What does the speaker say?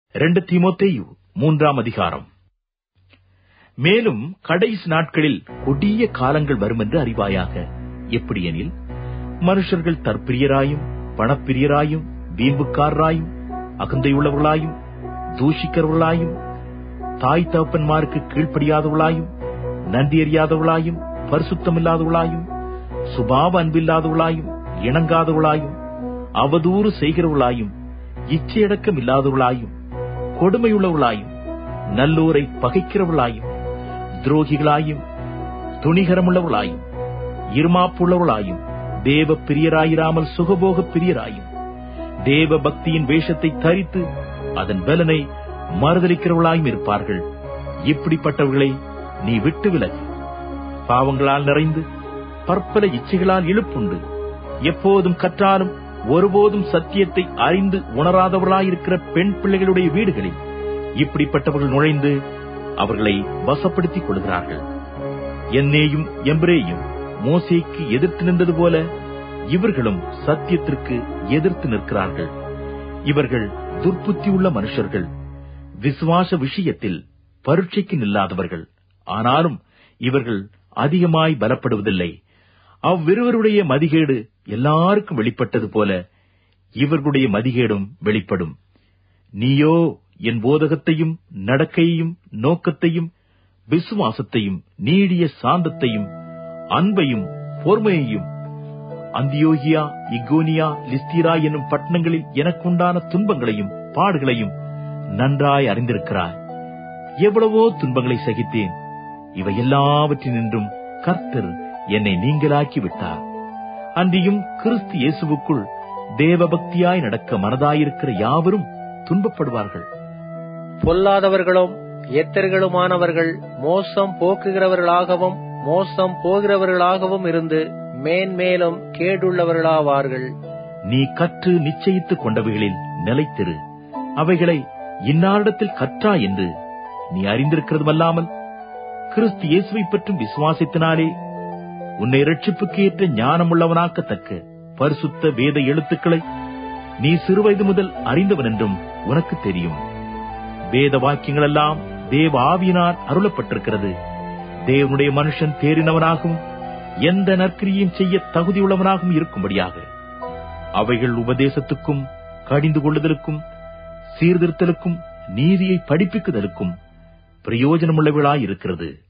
இரண்டு தீமோத்தேயு மூன்றாம் அதிகாரம் மேலும் கடைசி நாட்களில் கொடிய காலங்கள் வரும் என்று அறிவாயாக எப்படியெனில் மனுஷர்கள் தற்பிரியராயும் பணப்பிரியராயும் வீம்புக்காரராயும் அகந்தையுள்ளவர்களாயும் தூஷிக்கிறவர்களாயும் தாய் தகப்பன்மாருக்கு கீழ்ப்படியாதவர்களாயும் நன்றி அறியாதவர்களாயும் பரிசுத்தமில்லாதவர்களாயும் சுபாவ அன்பில்லாதவர்களாயும் இணங்காதவர்களாயும் அவதூறு செய்கிறவர்களாயும் இச்சையடக்கம் இல்லாதவர்களாயும் கொடுமையுள்ளவர்களாயும் நல்லோரை பகைக்கிறவர்களாயும் துரோகிகளாயும் துணிகரமுள்ளவர்களாயும் இருமாப்புள்ளவர்களாயும் தேவ பிரியராயிராமல் சுகபோக பிரியராயும் தேவ பக்தியின் வேஷத்தை தரித்து அதன் பலனை மறுதளிக்கிறவர்களாயும் இருப்பார்கள் இப்படிப்பட்டவர்களை நீ விட்டு விலகு பாவங்களால் நிறைந்து பற்பல இச்சைகளால் இழுப்புண்டு எப்போதும் கற்றாலும் ஒருபோதும் சத்தியத்தை அறிந்து உணராதவர்களாயிருக்கிற பெண் பிள்ளைகளுடைய வீடுகளில் இப்படிப்பட்டவர்கள் நுழைந்து அவர்களை வசப்படுத்திக் கொள்கிறார்கள் என்னேயும் எம்பிரேயும் மோசேக்கு எதிர்த்து நின்றது போல இவர்களும் சத்தியத்திற்கு எதிர்த்து நிற்கிறார்கள் இவர்கள் துர்ப்புத்தி உள்ள மனுஷர்கள் விசுவாச விஷயத்தில் பரீட்சைக்கு நில்லாதவர்கள் ஆனாலும் இவர்கள் அதிகமாய் பலப்படுவதில்லை அவ்விருவருடைய மதிகேடு எல்லாருக்கும் வெளிப்பட்டது போல இவர்களுடைய மதிகேடும் வெளிப்படும் நீயோ என் போதகத்தையும் நடக்கையையும் நோக்கத்தையும் விசுவாசத்தையும் நீடிய சாந்தத்தையும் அன்பையும் பொறுமையையும் அந்தியோகியா இகோனியா லிஸ்தீரா என்னும் பட்டணங்களில் எனக்குண்டான துன்பங்களையும் பாடுகளையும் நன்றாய் அறிந்திருக்கிறாய் எவ்வளவோ துன்பங்களை சகித்தேன் இவை எல்லாவற்றினின்றும் கர்த்தர் என்னை நீங்களாக்கி விட்டார் அன்றியும் கிறிஸ்து இயேசுவுக்குள் தேவபக்தியாய் நடக்க மனதாயிருக்கிற யாவரும் துன்பப்படுவார்கள் பொல்லாதவர்களும் எத்தர்களுமானவர்கள் மோசம் போக்குகிறவர்களாகவும் மோசம் போகிறவர்களாகவும் இருந்து மேன்மேலும் கேடுள்ளவர்களாவார்கள் நீ கற்று நிச்சயித்துக் கொண்டவைகளில் நிலைத்திரு அவைகளை இன்னாரிடத்தில் கற்றா என்று நீ அறிந்திருக்கிறதுமல்லாமல் கிறிஸ்து இயேசுவை பற்றும் விசுவாசத்தினாலே உன்னை ரட்சிப்புக்கு ஏற்ற ஞானமுள்ளவனாக்கத்தக்க பரிசுத்த வேத எழுத்துக்களை நீ சிறுவயது முதல் அறிந்தவன் என்றும் உனக்கு தெரியும் வேத வாக்கியங்களெல்லாம் தேவ ஆவியினால் அருளப்பட்டிருக்கிறது தேவனுடைய மனுஷன் தேறினவனாகவும் எந்த நற்கிரியும் செய்ய தகுதியுள்ளவனாகவும் இருக்கும்படியாக அவைகள் உபதேசத்துக்கும் கடிந்து கொள்ளுதலுக்கும் சீர்திருத்தலுக்கும் நீதியை படிப்பிக்குதலுக்கும் பிரயோஜனமுள்ளவர்களாயிருக்கிறது